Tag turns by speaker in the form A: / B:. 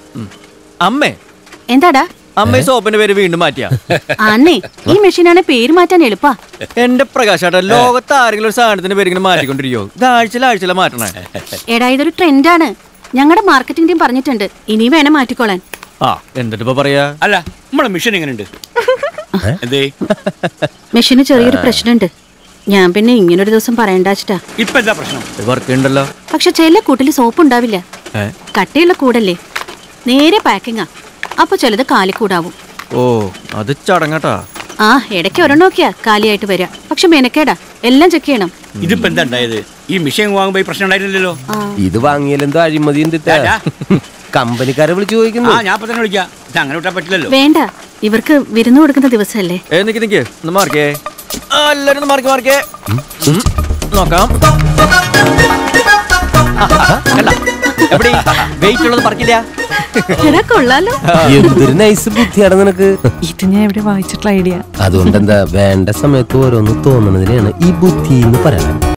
A: അമ്മേ
B: എന്താടാ
A: അമ്മ ഈ സോപ്പിന്റെ പേര് വീണ്ടും മാറ്റിയാ
B: അന്നേ ഈ മെഷീനാണ് പേര് മാറ്റാൻ എളുപ്പാ
A: എന്റെ പ്രകാശാട്ട ലോകത്ത് ആരെങ്കിലും ഒരു സാധനത്തിന്റെ പേര് ഇങ്ങനെ മാറ്റിക്കൊണ്ടിരിക്കോ ഇത് ആഴ്ചയിൽ ആഴ്ചയില മാറ്റണേ
B: എടാ ഇതൊരു ട്രെൻഡാണ് ഞങ്ങളുടെ മാർക്കറ്റിംഗ് ടീം പറഞ്ഞിട്ടുണ്ട് ഇനി വേണം മാറ്റിക്കോളാൻ
A: ആ എന്നിട്ട് ഇപ്പൊ പറയാ
C: അല്ല നമ്മളെ മിഷൻ എങ്ങനെയുണ്ട് എന്തേ
B: മെഷീന് ചെറിയൊരു പ്രശ്നമുണ്ട് ഞാൻ പിന്നെ ഇങ്ങനൊരു ദിവസം പറയണ്ടാച്ചിട്ടാ
C: ഇപ്പൊ എന്താ പ്രശ്നം
A: വർക്ക് ഉണ്ടല്ലോ
B: പക്ഷെ ചില കൂട്ടിൽ സോപ്പ് ഉണ്ടാവില്ല
A: ഏ?
B: കട്ടിയുള്ള കൂടല്ലേ നേരെ പാക്കിങ്ങാ അപ്പൊ ചിലത് കാലിക്കൂടാവും
A: ഓ അത് ചടങ്ങട്ടാ
B: ആ ഇടയ്ക്ക് ഒരെണ്ണം നോക്കിയാ കാലിയായിട്ട് വരാ പക്ഷെ മെനക്കേടാ എല്ലാം ചെക്ക് ചെയ്യണം
C: ഇതിപ്പോ എന്താ ഉണ്ടായത് ഈ മിഷൻ വാങ്ങുമ്പോ ഈ പ്രശ്നം ഉണ്ടായിരുന്നില്ലല്ലോ
B: ആ
D: ഇത് വാങ്ങിയാലെന്തോ അഴിമതി ഉണ്ട് ഇത്ത.
C: അല്ല.
D: കമ്പനിക്കാരെ വിളിച്ചു
C: ആ
D: ചോദിക്കുന്നു
C: ഞാൻ ഇപ്പൊ തന്നെ വിളിക്കാം ഇത് അങ്ങനെ വിട്ടാ പറ്റില്ലല്ലോ
B: വേണ്ട ഇവർക്ക് വിരുന്ന് കൊടുക്കുന്ന ദിവസമല്ലേ
A: ഏ നിക്ക് നിക്ക് ഒന്ന് മാർക്കേ ആ, എല്ലാരും ഒന്ന് മാർക്കേ മാർക്കേ നോക്കാം എവിടെ വെയിറ്റ് ഉള്ളത് പറക്കില്ല
B: എടാ കൊള്ളാലോ
D: എന്തൊരു നൈസ് ബുദ്ധിയാണ് നിനക്ക്
E: ഇത് ഞാൻ എവിടെ വായിച്ചിട്ടുള്ള ഐഡിയ
D: അതുകൊണ്ട് എന്താ വേണ്ട സമയത്ത് ഓരോന്ന് തോന്നണതിനെയാണ് ഈ ബുദ്ധി എന്ന് പറയുന്നത്